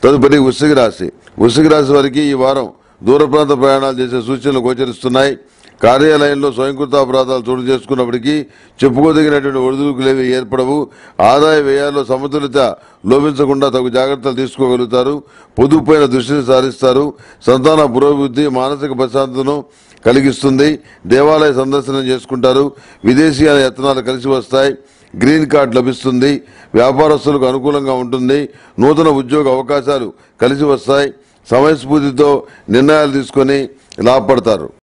తదుపరి వృశ్చిక రాశి వృశ్చిక రాశి వారికి ఈ వారం దూర ప్రాంత ప్రయాణాలు చేసే సూచనలు గోచరిస్తున్నాయి కార్యాలయంలో స్వయంకృత అపరాధాలు చోటు చేసుకున్నప్పటికీ చెప్పుకోదగినటువంటి ఒడిదుడుకులేవి ఏర్పడవు ఆదాయ వ్యయాల్లో సమతులిత లోపించకుండా తగు జాగ్రత్తలు తీసుకోగలుగుతారు పొదుపుపైన దృష్టిని సారిస్తారు సంతాన పురోభివృద్ధి మానసిక ప్రశాంతతను కలిగిస్తుంది దేవాలయ సందర్శనం చేసుకుంటారు విదేశీయాల యత్నాలు కలిసి వస్తాయి గ్రీన్ కార్డ్ లభిస్తుంది వ్యాపారస్తులకు అనుకూలంగా ఉంటుంది నూతన ఉద్యోగ అవకాశాలు కలిసి వస్తాయి సమయస్ఫూర్తితో నిర్ణయాలు తీసుకొని లాభపడతారు